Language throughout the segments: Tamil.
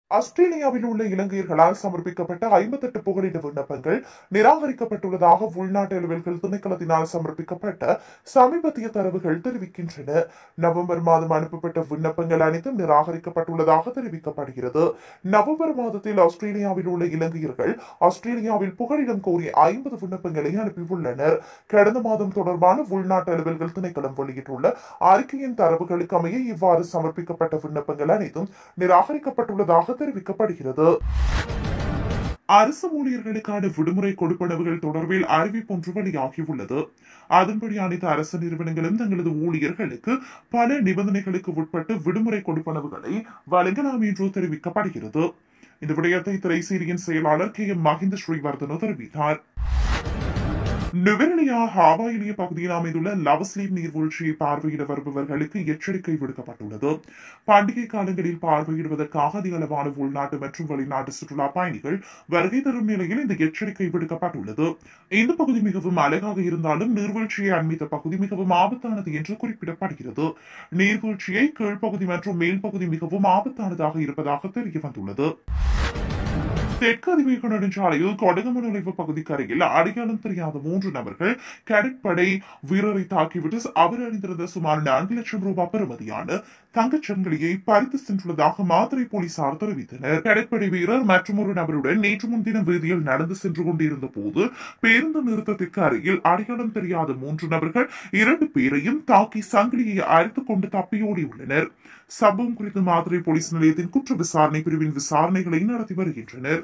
ஆஸ்திரேலியாவில் உள்ள இலங்கையர்களால் சமர்ப்பிக்கப்பட்ட ஐம்பத்தெட்டு புகலிட விண்ணப்பங்கள் நிராகரிக்கப்பட்டுள்ளதாக உள்நாட்டு அலுவல்கள் திணைக்களத்தினால் சமர்ப்பிக்கப்பட்ட சமீபத்திய தரவுகள் தெரிவிக்கின்றன நவம்பர் மாதம் அனுப்பப்பட்ட விண்ணப்பங்கள் அனைத்தும் நிராகரிக்கப்பட்டுள்ளதாக தெரிவிக்கப்படுகிறது நவம்பர் மாதத்தில் ஆஸ்திரேலியாவில் உள்ள இலங்கையர்கள் ஆஸ்திரேலியாவில் புகலிடம் கோரி ஐம்பது விண்ணப்பங்களை அனுப்பியுள்ளனர் கடந்த மாதம் தொடர்பான உள்நாட்டு அலுவல்கள் திணைக்களம் வெளியிட்டுள்ள அறிக்கையின் தரவுகளுக்கு அமைய இவ்வாறு சமர்ப்பிக்கப்பட்ட விண்ணப்பங்கள் அனைத்தும் நிராகரிக்கப்பட்டுள்ளதாக தெரிவிக்கப்படுகிறது அரசு ஊழியர்களுக்கான விடுமுறை கொடுப்பனவுகள் தொடர்பில் அறிவிப்பொன்று வெளியாகியுள்ளது அதன்படி அனைத்து அரசு நிறுவனங்களும் தங்களது ஊழியர்களுக்கு பல நிபந்தனைகளுக்கு உட்பட்டு விடுமுறை கொடுப்பனவுகளை வழங்கலாம் என்று தெரிவிக்கப்படுகிறது இந்த விடயத்தை திரைசீரியின் செயலாளர் கே எம் மஹிந்த ஸ்ரீவர்தன தெரிவித்தார் நுவரெலியா ஹாவாயிலிய பகுதியில் அமைந்துள்ள லவஸ்லீப் நீர்வீழ்ச்சியை பார்வையிட வருபவர்களுக்கு எச்சரிக்கை விடுக்கப்பட்டுள்ளது பண்டிகை காலங்களில் பார்வையிடுவதற்காக அதிக அளவான உள்நாட்டு மற்றும் வெளிநாட்டு சுற்றுலா பயணிகள் வருகை தரும் நிலையில் இந்த எச்சரிக்கை விடுக்கப்பட்டுள்ளது இந்த பகுதி மிகவும் அழகாக இருந்தாலும் நீர்வீழ்ச்சியை அண்மித்த பகுதி மிகவும் ஆபத்தானது என்று குறிப்பிடப்படுகிறது நீர்வீழ்ச்சியை கீழ்ப்பகுதி மற்றும் மேல் பகுதி மிகவும் ஆபத்தானதாக இருப்பதாக தெரிய வந்துள்ளது தெற்கு அதிவேக நெடுஞ்சாலையில் கொடகம நுழைவு பகுதிக்கு அருகில் அடையாளம் தெரியாத மூன்று நபர்கள் கடற்படை வீரரை தாக்கிவிட்டு அவர் அணிந்திருந்த சுமார் நான்கு லட்சம் ரூபாய் பெறுமதியான தங்கச்சங்கிலியை பறித்து சென்றுள்ளதாக மாத்திரை போலீசார் தெரிவித்தனர் கடற்படை வீரர் மற்றும் ஒரு நபருடன் நேற்று முன்தினம் வீதியில் நடந்து சென்று கொண்டிருந்த போது பேருந்து நிறுத்தத்திற்கு அருகில் அடையாளம் தெரியாத மூன்று நபர்கள் இரண்டு பேரையும் தாக்கி சங்கிலியை அறுத்துக் கொண்டு தப்பியோடியுள்ளனர் சம்பவம் குறித்து மாத்திரை போலீஸ் நிலையத்தின் குற்ற விசாரணை பிரிவின் விசாரணைகளை நடத்தி வருகின்றனர்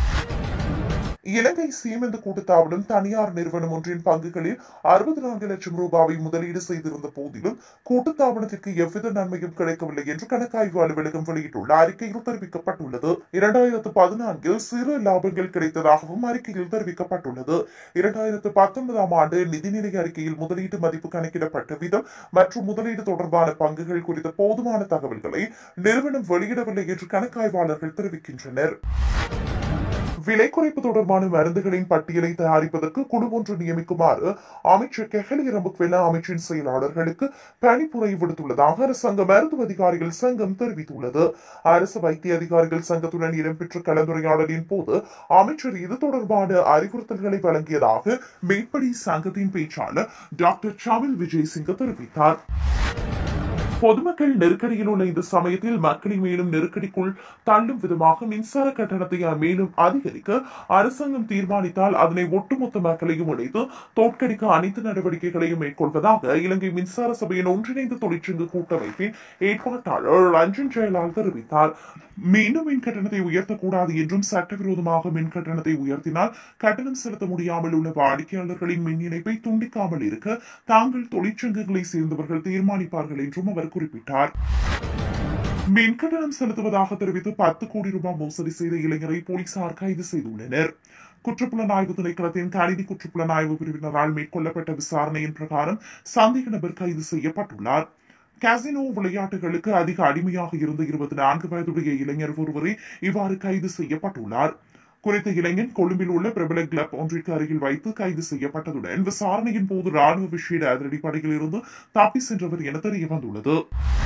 இலங்கை சீமெந்து கூட்டுத்தாபனம் தனியார் நிறுவனம் ஒன்றின் பங்குகளில் அறுபத்தி நான்கு லட்சம் ரூபாவை முதலீடு செய்திருந்த போதிலும் கூட்டுத்தாபனத்திற்கு எவ்வித நன்மையும் கிடைக்கவில்லை என்று கணக்காய்வு அலுவலகம் வெளியிட்டுள்ள அறிக்கையில் தெரிவிக்கப்பட்டுள்ளது இரண்டாயிரத்து பதினான்கில் சிறு லாபங்கள் கிடைத்ததாகவும் அறிக்கையில் தெரிவிக்கப்பட்டுள்ளது இரண்டாயிரத்து பத்தொன்பதாம் ஆண்டு நிதிநிலை அறிக்கையில் முதலீட்டு மதிப்பு கணக்கிடப்பட்ட விதம் மற்றும் முதலீடு தொடர்பான பங்குகள் குறித்த போதுமான தகவல்களை நிறுவனம் வெளியிடவில்லை என்று கணக்காய்வாளர்கள் தெரிவிக்கின்றனர் விலை குறைப்பு தொடர்பான மருந்துகளின் பட்டியலை தயாரிப்பதற்கு குழு ஒன்று நியமிக்குமாறு அமைச்சர் கெஹலி ரம்புக்வெல்லா அமைச்சின் செயலாளர்களுக்கு பணிப்புரை விடுத்துள்ளதாக அரசாங்க மருத்துவ அதிகாரிகள் சங்கம் தெரிவித்துள்ளது அரசு வைத்திய அதிகாரிகள் சங்கத்துடன் இடம்பெற்ற கலந்துரையாடலின் போது அமைச்சர் இது தொடர்பான அறிவுறுத்தல்களை வழங்கியதாக மேற்படி சங்கத்தின் பேச்சாளர் டாக்டர் சாமில் விஜய் சிங்க தெரிவித்தார் பொதுமக்கள் நெருக்கடியில் உள்ள இந்த சமயத்தில் மக்களை மேலும் நெருக்கடிக்குள் தள்ளும் விதமாக மின்சார கட்டணத்தை மேலும் அதிகரிக்க அரசாங்கம் தீர்மானித்தால் அதனை ஒட்டுமொத்த மக்களையும் இணைத்து தோற்கடிக்க அனைத்து நடவடிக்கைகளையும் மேற்கொள்வதாக இலங்கை மின்சார சபையின் ஒன்றிணைந்த தொழிற்சங்க கூட்டமைப்பின் ஏற்பாட்டாளர் ரஞ்சன் ஜெயலால் தெரிவித்தார் மீண்டும் மின் கட்டணத்தை உயர்த்தக்கூடாது என்றும் சட்டவிரோதமாக மின் கட்டணத்தை உயர்த்தினால் கட்டணம் செலுத்த முடியாமல் உள்ள வாடிக்கையாளர்களின் மின் இணைப்பை துண்டிக்காமல் இருக்க தாங்கள் தொழிற்சங்கங்களை சேர்ந்தவர்கள் தீர்மானிப்பார்கள் என்றும் அவர் குறிப்பிட்டார் மின் கட்டணம் செலுத்துவதாக தெரிவித்து பத்து கோடி ரூபாய் மோசடி செய்த இளைஞரை போலீசார் கைது செய்துள்ளனர் குற்றப்புலனாய்வு திணைக்களத்தின் கணினி குற்றப்புலனாய்வு பிரிவினரால் மேற்கொள்ளப்பட்ட விசாரணையின் பிரகாரம் சந்தேக நபர் கைது செய்யப்பட்டுள்ளார் காசினோ விளையாட்டுகளுக்கு அதிக அடிமையாக இருந்த இருபத்தி நான்கு வயதுடைய இளைஞர் ஒருவரே இவ்வாறு கைது செய்யப்பட்டுள்ளார் குறித்த இளைஞன் கொழும்பில் உள்ள பிரபல கிளப் ஒன்றிற்கு அருகில் வைத்து கைது செய்யப்பட்டதுடன் விசாரணையின் போது ராணுவ விஷேட அதிரடிப்படையில் இருந்து தப்பி சென்றவர் என தெரிய வந்துள்ளது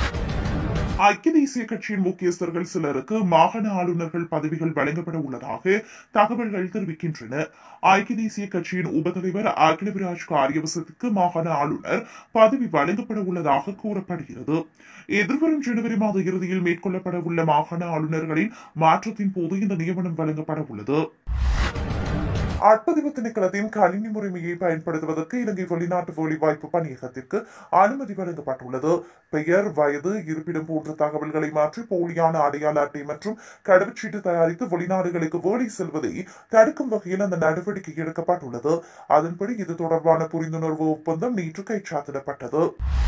ஐக்கிய தேசிய கட்சியின் முக்கியஸ்தர்கள் சிலருக்கு மாகாண ஆளுநர்கள் பதவிகள் வழங்கப்பட உள்ளதாக தகவல்கள் தெரிவிக்கின்றன ஐக்கிய தேசிய கட்சியின் உபதலைவர் அகிலவிராஜ் காரியவசத்துக்கு மாகாண ஆளுநர் பதவி வழங்கப்பட உள்ளதாக கூறப்படுகிறது எதிர்வரும் ஜனவரி மாத இறுதியில் மேற்கொள்ளப்பட உள்ள மாகாண ஆளுநர்களின் மாற்றத்தின் போது இந்த நியமனம் வழங்கப்பட உள்ளது ஆட்பதிவு திணைக்களத்தின் கணினி முறைமையை பயன்படுத்துவதற்கு இலங்கை வெளிநாட்டு வேலைவாய்ப்பு பணியகத்திற்கு அனுமதி வழங்கப்பட்டுள்ளது பெயர் வயது இருப்பிடம் போன்ற தகவல்களை மாற்றி போலியான அடையாள அட்டை மற்றும் கடவுச்சீட்டு தயாரித்து வெளிநாடுகளுக்கு வேலை செல்வதை தடுக்கும் வகையில் அந்த நடவடிக்கை எடுக்கப்பட்டுள்ளது அதன்படி இது தொடர்பான புரிந்துணர்வு ஒப்பந்தம் நேற்று கைச்சாத்திடப்பட்டது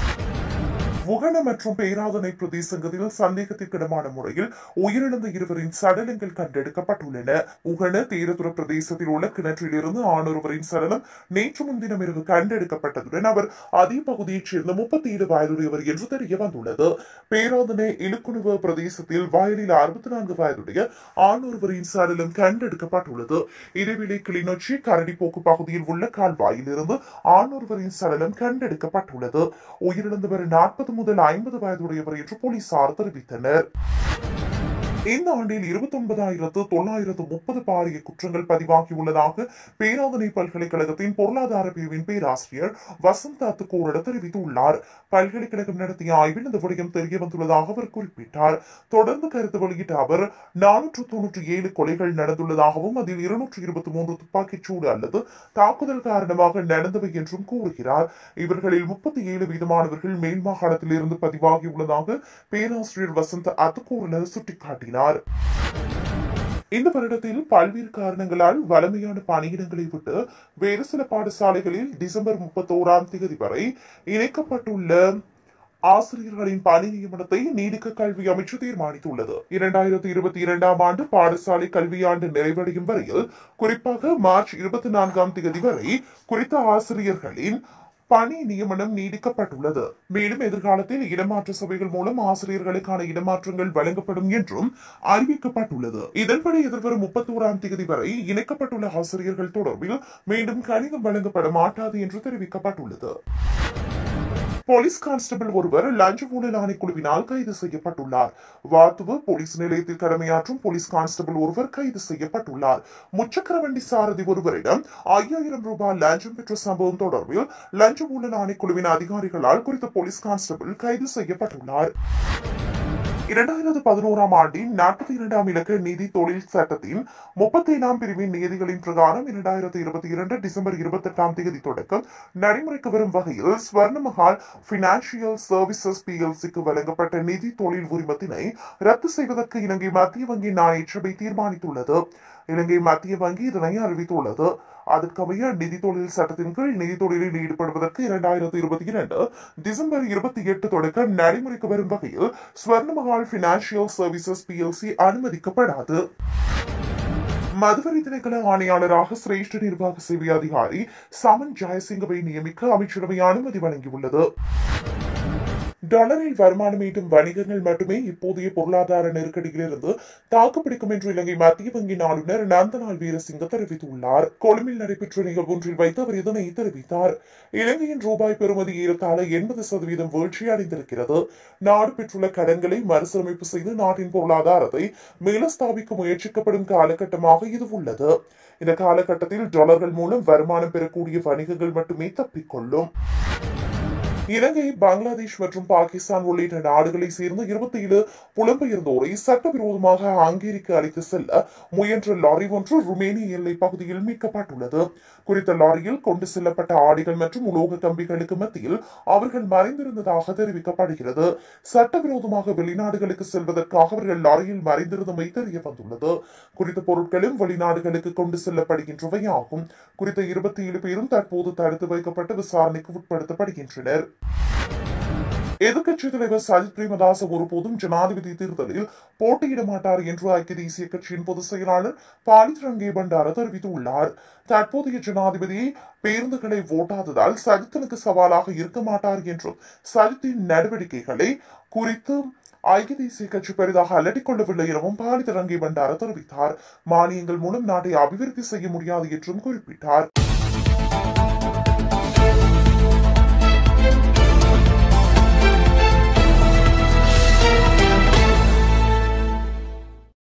உகன மற்றும் பேராதனை பிரதேசங்களில் சந்தேகத்திற்கிடமான முறையில் உயிரிழந்த இருவரின் சடலங்கள் கண்டெடுக்கப்பட்டுள்ளன உகன தேரதுர பிரதேசத்தில் உள்ள கிணற்றிலிருந்து ஆணொருவரின் சடலம் நேற்று முன்தினம் இரவு கண்டெடுக்கப்பட்டதுடன் அவர் அதே பகுதியைச் சேர்ந்த முப்பத்தி ஏழு வயதுடையவர் என்று தெரிய வந்துள்ளது பேராதனை இலுக்குணுவ பிரதேசத்தில் வயலில் அறுபத்தி நான்கு வயதுடைய ஆணொருவரின் சடலம் கண்டெடுக்கப்பட்டுள்ளது இதேவேளை கிளிநொச்சி கரடிப்போக்கு பகுதியில் உள்ள கால்வாயில் இருந்து ஆணொருவரின் சடலம் கண்டெடுக்கப்பட்டுள்ளது உயிரிழந்தவர் நாற்பது முதல் ஐம்பது வயதுடையவர் என்று போலீசார் தெரிவித்தனர் இந்த ஆண்டில் இருபத்தி ஒன்பதாயிரத்து தொள்ளாயிரத்து முப்பது பாரிய குற்றங்கள் பதிவாகியுள்ளதாக பேராதனை பல்கலைக்கழகத்தின் பொருளாதார பிரிவின் பேராசிரியர் வசந்த் அத்துக்கூட தெரிவித்துள்ளார் பல்கலைக்கழகம் நடத்திய ஆய்வில் இந்த விடயம் தெரிய வந்துள்ளதாக அவர் குறிப்பிட்டார் தொடர்ந்து கருத்து வெளியிட்ட அவர் நானூற்று தொன்னூற்றி ஏழு கொலைகள் நடந்துள்ளதாகவும் அதில் இருநூற்று இருபத்தி மூன்று துப்பாக்கிச் சூடு அல்லது தாக்குதல் காரணமாக நடந்தவை என்றும் கூறுகிறார் இவர்களில் முப்பத்தி ஏழு வீதமானவர்கள் மேல் மாகாணத்தில் இருந்து பதிவாகியுள்ளதாக பேராசிரியர் வசந்த் அத்துக்கூறல சுட்டிக்காட்டினார் இந்த வருடத்தில் பல்வேறு காரணங்களால் வலிமையான பணியிடங்களை விட்டு வேறு சில பாடசாலைகளில் டிசம்பர் முப்பத்தோராம் தேதி வரை இணைக்கப்பட்டுள்ள ஆசிரியர்களின் பணி நியமனத்தை நீடிக்க கல்வி அமைச்சு தீர்மானித்துள்ளது இரண்டாயிரத்தி இருபத்தி இரண்டாம் ஆண்டு பாடசாலை கல்வியாண்டு நிறைவடையும் வரையில் குறிப்பாக மார்ச் இருபத்தி நான்காம் தேதி வரை குறித்த ஆசிரியர்களின் பணி நியமனம் நீடிக்கப்பட்டுள்ளது மேலும் எதிர்காலத்தில் இடமாற்ற சபைகள் மூலம் ஆசிரியர்களுக்கான இடமாற்றங்கள் வழங்கப்படும் என்றும் அறிவிக்கப்பட்டுள்ளது இதன்படி எதிர்வரும் முப்பத்தோராம் தேதி வரை இணைக்கப்பட்டுள்ள ஆசிரியர்கள் தொடர்பில் மீண்டும் கணிதம் வழங்கப்பட மாட்டாது என்று தெரிவிக்கப்பட்டுள்ளது போலீஸ் கான்ஸ்டபிள் ஒருவர் லஞ்ச ஊழல் ஆணைக்குழுவினால் கைது செய்யப்பட்டுள்ளார் வாத்துவ போலீஸ் நிலையத்தில் கடமையாற்றும் போலீஸ் கான்ஸ்டபிள் ஒருவர் கைது செய்யப்பட்டுள்ளார் முச்சக்கர வண்டி சாரதி ஒருவரிடம் ஐயாயிரம் ரூபாய் லஞ்சம் பெற்ற சம்பவம் தொடர்பில் லஞ்ச ஊழல் ஆணைக்குழுவின் அதிகாரிகளால் குறித்த போலீஸ் கான்ஸ்டபிள் கைது செய்யப்பட்டுள்ளார் இரண்டாயிரத்து பதினோராம் ஆண்டின் நாற்பத்தி இரண்டாம் இலக்க நிதி தொழில் சட்டத்தின் முப்பத்தி ஏழாம் பிரிவின் நியதிகளின் பிரகாரம் இரண்டாயிரத்து இருபத்தி இரண்டு டிசம்பர் இருபத்தி எட்டாம் தேதி தொடக்கம் நடைமுறைக்கு வரும் வகையில் ஸ்வர்ணமஹால் பினான்சியல் சர்வீசஸ் பிஎல்சிக்கு வழங்கப்பட்ட நிதி தொழில் உரிமத்தினை ரத்து செய்வதற்கு இலங்கை மத்திய வங்கி நாணய சபை தீர்மானித்துள்ளது இலங்கை மத்திய வங்கி இதனை அறிவித்துள்ளது அதற்கமைய நிதி தொழில் சட்டத்தின் கீழ் நிதி தொழிலில் ஈடுபடுவதற்கு இரண்டாயிரத்தி இருபத்தி இரண்டு டிசம்பர் இருபத்தி எட்டு தொடக்க நடைமுறைக்கு வரும் வகையில் ஸ்வர்ணமஹால் பினான்சியல் சர்வீசஸ் பிஎல்சி அனுமதிக்கப்படாது மதுவரி திணைக்கள ஆணையாளராக சிரேஷ்ட நிர்வாக சேவை அதிகாரி சமன் ஜெயசிங்கவை நியமிக்க அமைச்சரவை அனுமதி வழங்கியுள்ளது டாலரில் வருமானம் ஈட்டும் வணிகங்கள் மட்டுமே இப்போதைய பொருளாதார நெருக்கடியிலிருந்து தாக்குப்பிடிக்கும் என்று இலங்கை மத்திய வங்கியின் ஆளுநர் நந்தலால் வீரசிங்க தெரிவித்துள்ளார் கொழும்பில் நடைபெற்ற நிகழ்வொன்றில் வைத்து அவர் இதனை தெரிவித்தார் இலங்கையின் ரூபாய் பெறுமதி ஏறத்தாழ எண்பது சதவீதம் வீழ்ச்சி அடைந்திருக்கிறது நாடு பெற்றுள்ள கடன்களை மறுசீரமைப்பு செய்து நாட்டின் பொருளாதாரத்தை மீளஸ்தாபிக்க முயற்சிக்கப்படும் காலகட்டமாக இது உள்ளது இந்த காலகட்டத்தில் டாலர்கள் மூலம் வருமானம் பெறக்கூடிய வணிகங்கள் மட்டுமே தப்பிக்கொள்ளும் இலங்கை பங்களாதேஷ் மற்றும் பாகிஸ்தான் உள்ளிட்ட நாடுகளை சேர்ந்த இருபத்தி ஏழு புலம்பெயர்ந்தோரை சட்டவிரோதமாக ஹங்கேரிக்கு அழைத்து செல்ல முயன்ற லாரி ஒன்று ருமேனிய எல்லை பகுதியில் மீட்கப்பட்டுள்ளது குறித்த லாரியில் கொண்டு செல்லப்பட்ட ஆடைகள் மற்றும் உலோக கம்பிகளுக்கு மத்தியில் அவர்கள் மறைந்திருந்ததாக தெரிவிக்கப்படுகிறது சட்டவிரோதமாக வெளிநாடுகளுக்கு செல்வதற்காக அவர்கள் லாரியில் மறைந்திருந்தமை தெரிய வந்துள்ளது குறித்த பொருட்களும் வெளிநாடுகளுக்கு கொண்டு செல்லப்படுகின்றவை ஆகும் குறித்த இருபத்தி ஏழு பேரும் தற்போது தடுத்து வைக்கப்பட்டு விசாரணைக்கு உட்படுத்தப்படுகின்றனர் எதிர்க்கட்சி தலைவர் சஜித் பிரேமதாச ஒருபோதும் ஜனாதிபதி தேர்தலில் போட்டியிட மாட்டார் என்று ஐக்கிய தேசிய கட்சியின் பொதுச் செயலாளர் பாலித் ரங்கே பண்டார தெரிவித்துள்ளார் தற்போதைய ஜனாதிபதி பேருந்துகளை ஓட்டாததால் சஜித்தனுக்கு சவாலாக இருக்க மாட்டார் என்றும் சஜித்தின் நடவடிக்கைகளை குறித்து ஐக்கிய தேசிய கட்சி பெரிதாக அலட்டிக் கொள்ளவில்லை எனவும் பாலித் ரங்கே பண்டார தெரிவித்தார் மானியங்கள் மூலம் நாட்டை அபிவிருத்தி செய்ய முடியாது என்றும் குறிப்பிட்டார்